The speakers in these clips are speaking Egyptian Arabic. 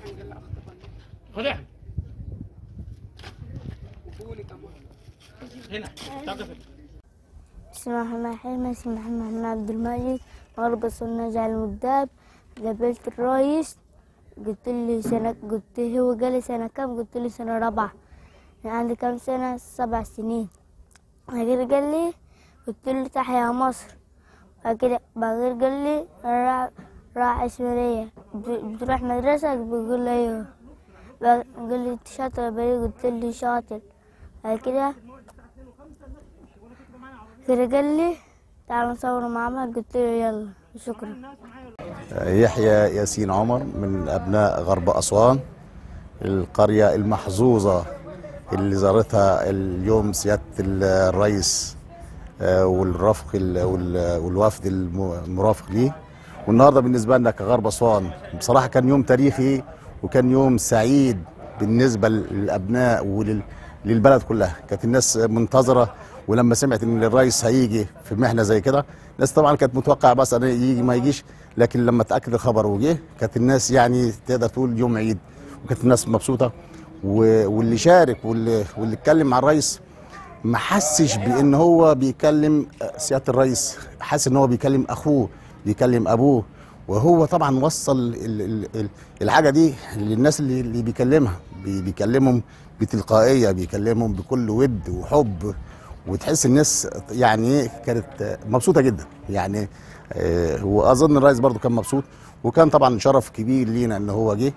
خدها هنا تقف بسم الله الرحمن الرحيم اسمي محمد محمد عبد المجيد مربص النجع المداب قابلت الرئيس قلت لي سنة قلت هو قال لي سنة كم قلت له سنة رابعة يعني عندي كم سنة سبع سنين بعد قال لي قلت له تحيا مصر بعد كده بعد كده قال لي راح راح اسماعيلية ب- بتروح مدرسة بقول له ايوه بعد- قال لي "أنت شاطر يا بني قلت له شاطر بعد كده كده قال لي تعال نصور مع بعض قلت له يلا شكرا يحيى ياسين عمر من أبناء غرب أسوان القرية المحظوظة اللي زارتها اليوم سيادة الرئيس آه، والرفق ال- وال- والوفد الم- المرافق ليه والنهارده بالنسبة لنا كغرب أسوان بصراحة كان يوم تاريخي وكان يوم سعيد بالنسبة للأبناء وللبلد كلها كانت الناس منتظرة ولما سمعت ان الرئيس هيجي في محنه زي كده الناس طبعا كانت متوقعه بس انه يجي ما يجيش لكن لما تاكد الخبر وجه كانت الناس يعني تقدر تقول يوم عيد وكانت الناس مبسوطه و- واللي شارك واللي واللي اتكلم مع الرئيس ما حسش بان هو بيكلم سياده الرئيس حاسس ان هو بيكلم اخوه بيكلم ابوه وهو طبعا وصل ال- ال- ال- الحاجه دي للناس اللي, اللي بيكلمها بي- بيكلمهم بتلقائيه بيكلمهم بكل ود وحب وتحس الناس يعني ايه كانت مبسوطه جدا يعني آه، واظن الرئيس برضو كان مبسوط وكان طبعا شرف كبير لينا ان هو جه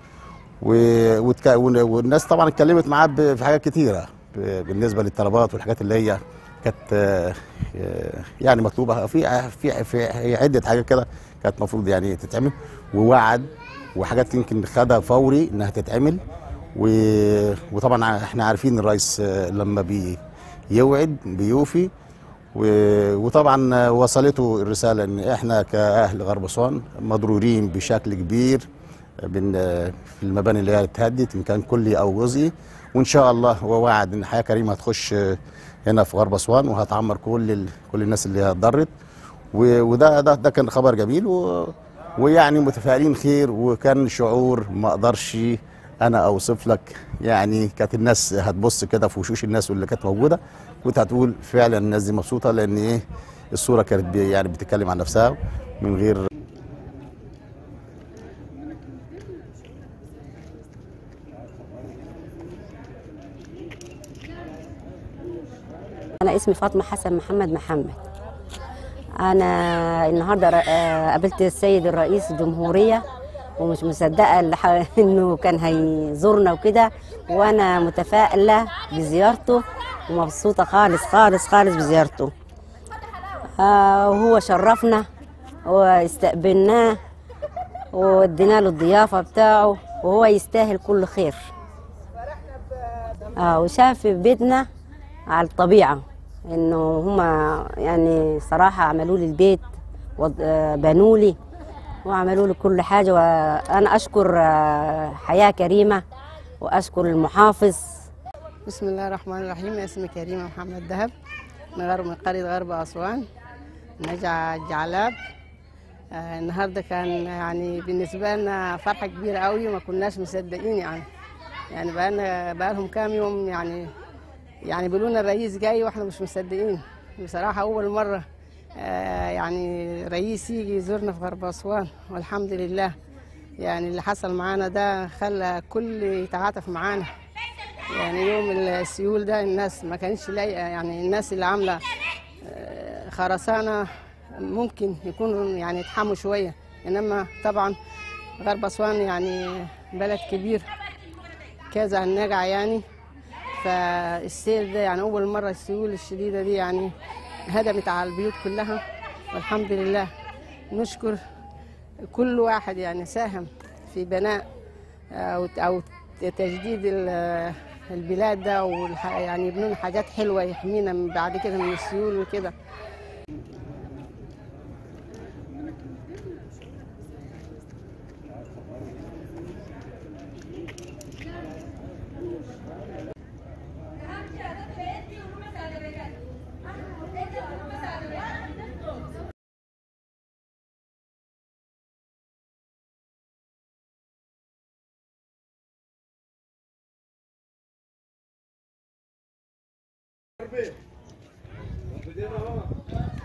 و- وتك- ون- والناس طبعا اتكلمت معاه ب- في حاجات كتيره ب- بالنسبه للطلبات والحاجات اللي هي كانت آه، آه، يعني مكتوبه في في في عده حاجات كده كانت المفروض يعني تتعمل ووعد وحاجات يمكن خدها فوري انها تتعمل و- وطبعا احنا عارفين الرئيس آه، لما بيوعد بيوفي و- وطبعا وصلته الرساله ان احنا كاهل غرب اسوان مضرورين بشكل كبير بن في المباني اللي هي اتهدت ان كان كلي او جزئي وان شاء الله هو وعد ان حياه كريمه هتخش هنا في غرب اسوان وهتعمر كل ال... كل الناس اللي هي اتضرت و- وده ده, ده كان خبر جميل و... ويعني متفائلين خير وكان شعور ما اقدرش انا اوصف لك يعني كانت الناس هتبص كده في وشوش الناس اللي كانت موجوده كنت هتقول فعلا الناس دي مبسوطه لان ايه الصوره كانت بي- يعني بتتكلم عن نفسها من غير أنا اسمي فاطمة حسن محمد محمد أنا النهاردة ر- آه، قابلت السيد الرئيس الجمهورية ومش مصدقة اللي ح- إنه كان هيزورنا وكده وأنا متفائلة بزيارته ومبسوطة خالص خالص خالص بزيارته آه، وهو شرفنا واستقبلناه وادينا له الضيافة بتاعه وهو يستاهل كل خير آه وشاف في بيتنا على الطبيعة إنه هما يعني صراحة عملوا لي البيت وبنوا لي وعملوا لي كل حاجة وأنا أشكر آه، حياة كريمة وأشكر المحافظ بسم الله الرحمن الرحيم اسمي كريمة محمد دهب من غرب من قرية غرب أسوان نجع الجعلاب آه النهارده كان يعني بالنسبة لنا فرحة كبيرة قوي ما كناش مصدقين يعني يعني بقالنا بقالهم كام يوم يعني يعني بيقولوا لنا الرئيس جاي واحنا مش مصدقين بصراحة أول مرة آه يعني رئيس يجي يزورنا في غرب أسوان والحمد لله يعني اللي حصل معانا ده خلى كل يتعاطف معانا يعني يوم السيول ده الناس ما كانتش لايقه يعني الناس اللي عامله آه، خرسانه ممكن يكونوا يعني يتحموا شويه انما طبعا غرب اسوان يعني بلد كبير كذا النجع يعني فالسيل ده يعني اول مره السيول الشديده دي يعني هدمت على البيوت كلها والحمد لله نشكر كل واحد يعني ساهم في بناء او او تجديد ال- البلاد ده والح- يعني يبنوا لنا حاجات حلوه يحمينا من بعد كده من السيول وكده غربي